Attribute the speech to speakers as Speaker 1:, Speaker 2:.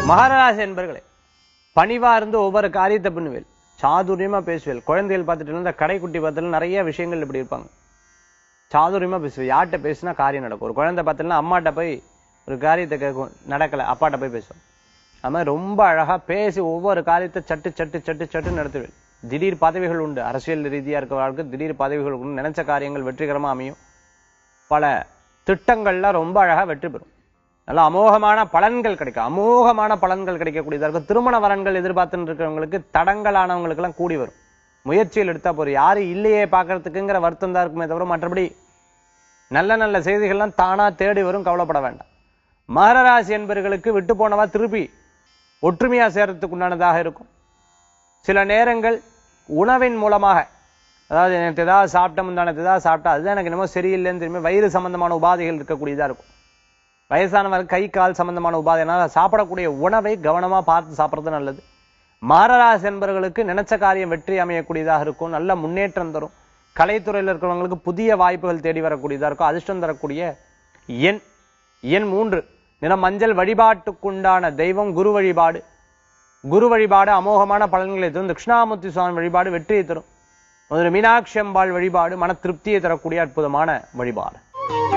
Speaker 1: மகாராஜ என்பர்களே பணிவா இருந்து ஒவ்வொரு காரியத்தை பண்ணுவேல் சாதுரியமா பேசுவேல் குழந்தைகள் பார்த்துட்டு இந்த கடைக்குட்டி பார்த்துட்டு நிறைய விஷயங்கள் இப்படி இருப்பாங்க சாதுரியமா பேசுவேன் யார்கிட்ட பேசினா காரியம் நடக்கும் ஒரு குழந்தை பார்த்தீங்கன்னா அம்மாட்ட போய் ஒரு காரியத்தை கேட்கும் நடக்கல அப்பாட்ட போய் பேசும் அது மாதிரி ரொம்ப அழகா பேசி ஒவ்வொரு காரியத்தை சட்டு சட்டு சட்டு சட்டு நடத்துவேன் திடீர் பதவிகள் உண்டு அரசியல் ரீதியா இருக்கிறவர்களுக்கு திடீர் பதவிகள் உண்டு நினைச்ச காரியங்கள் வெற்றிகரமா அமையும் பல திட்டங்கள்லாம் ரொம்ப அழகா வெற்றி பெறும் நல்ல அமோகமான பலன்கள் கிடைக்கும் அமோகமான பலன்கள் கிடைக்கக்கூடியதா இருக்கும் திருமண வரன்கள் எதிர்பார்த்துன்னு இருக்கிறவங்களுக்கு தடங்கலானவங்களுக்கு எல்லாம் கூடி வரும் முயற்சியில் எடுத்தா போதும் யாரு இல்லையே பார்க்கறதுக்குங்கிற வருத்தம் தான் இருக்குமே தவிர மற்றபடி நல்ல நல்ல செய்திகள்லாம் தானா தேடி வரும் கவலைப்பட வேண்டாம் மகர ராசி என்பவர்களுக்கு விட்டு போனவா திருப்பி ஒற்றுமையா சேர்றதுக்கு உண்டானதாக இருக்கும் சில நேரங்கள் உணவின் மூலமாக அதாவது எனக்கு ஏதாவது சாப்பிட்ட முந்தானத்து ஏதாவது சாப்பிட்டா அதுதான் எனக்கு என்னமோ சரியில்லைன்னு திரும்பி வயிறு சம்பந்தமான உபாதைகள் இருக்கக்கூடியதா இருக்கும் வயசானவர் கை கால் சம்பந்தமான உபாதைனால சாப்பிடக்கூடிய உணவை கவனமா பார்த்து சாப்பிடுறது நல்லது மாரராசி என்பவர்களுக்கு நினைச்ச காரியம் வெற்றி அமையக்கூடியதாக இருக்கும் நல்ல முன்னேற்றம் தரும் கலைத்துறையில் இருக்கிறவங்களுக்கு புதிய வாய்ப்புகள் தேடி வரக்கூடியதா இருக்கும் அதிர்ஷ்டம் தரக்கூடிய எண் எண் மூன்று நிறம் மஞ்சள் வழிபாட்டுக்குண்டான தெய்வம் குரு வழிபாடு குரு வழிபாடு அமோகமான பலன்களை தரும் தட்சிணாமூர்த்தி சுவாமி வழிபாடு வெற்றியை தரும் முதல்ல மீனாட்சி அம்பாள் வழிபாடு மன திருப்தியை தரக்கூடிய அற்புதமான வழிபாடு